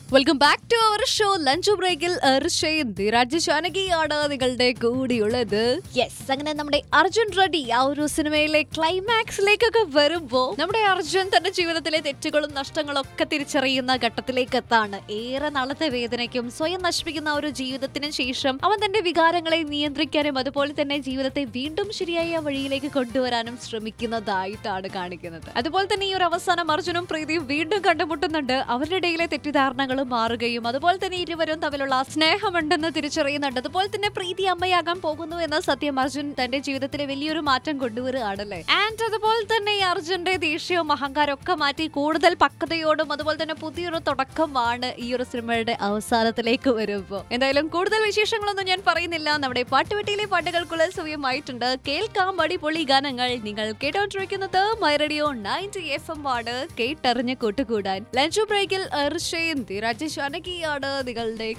welcome back to our show lunch ബ്രേക്കിൽ അർഷയും ധീരാജ് ജാനകിയാണ് നിങ്ങളുടെ കൂടിയുള്ളത് യെസ് അങ്ങനെ നമ്മുടെ അർജുൻ റെഡ്ഡി ആ ഒരു സിനിമയിലെ ക്ലൈമാക്സിലേക്കൊക്കെ വരുമ്പോ നമ്മുടെ അർജുൻ തന്റെ ജീവിതത്തിലെ തെറ്റുകളും നഷ്ടങ്ങളും ഒക്കെ തിരിച്ചറിയുന്ന ഘട്ടത്തിലേക്ക് എത്താണ് ഏറെ നാളത്തെ വേദനയ്ക്കും സ്വയം നശിപ്പിക്കുന്ന ആ ഒരു ജീവിതത്തിന് ശേഷം അവൻ തന്റെ വികാരങ്ങളെ നിയന്ത്രിക്കാനും അതുപോലെ തന്നെ ജീവിതത്തെ വീണ്ടും ശരിയായ വഴിയിലേക്ക് കൊണ്ടുവരാനും ശ്രമിക്കുന്നതായിട്ടാണ് കാണിക്കുന്നത് അതുപോലെ തന്നെ ഈ ഒരു അവസാനം അർജുനും പ്രീതിയും വീണ്ടും കണ്ടുമുട്ടുന്നുണ്ട് അവരുടെ ഇടയിലെ തെറ്റിദ്ധാരണകൾ മാറുകയും അതുപോലെ തന്നെ ഇരുവരും തമ്മിലുള്ള സ്നേഹമുണ്ടെന്ന് തിരിച്ചറിയുന്നുണ്ട് അതുപോലെ തന്നെ പ്രീതി അമ്മയാകാൻ പോകുന്നു എന്ന സത്യം അർജുൻ തന്റെ ജീവിതത്തിലെ വലിയൊരു മാറ്റം കൊണ്ടുവരികയാണല്ലേ ആൻഡ് അതുപോലെ തന്നെ ഈ അർജുന്റെ ദേഷ്യവും അഹങ്കാരം ഒക്കെ മാറ്റി കൂടുതൽ പക്വതയോടും അതുപോലെ തന്നെ പുതിയൊരു തുടക്കമാണ് ഈ ഒരു സിനിമയുടെ അവസാനത്തിലേക്ക് വരുമ്പോൾ എന്തായാലും കൂടുതൽ വിശേഷങ്ങളൊന്നും ഞാൻ പറയുന്നില്ല നമ്മുടെ പാട്ടുപെട്ടിയിലെ പാട്ടുകൾക്കുള്ള സമയമായിട്ടുണ്ട് കേൾക്കാം അടിപൊളി ഗാനങ്ങൾ നിങ്ങൾ കേട്ടോണ്ടിരിക്കുന്നത് my radio ninety F M ആണ് കേട്ടറിഞ്ഞ് കൂട്ടുകൂടാൻ ലഞ്ച് ബ്രേക്കിൽ അർഷയും ധീരാജ് ശാനകിയാണ് നിങ്ങളുടെ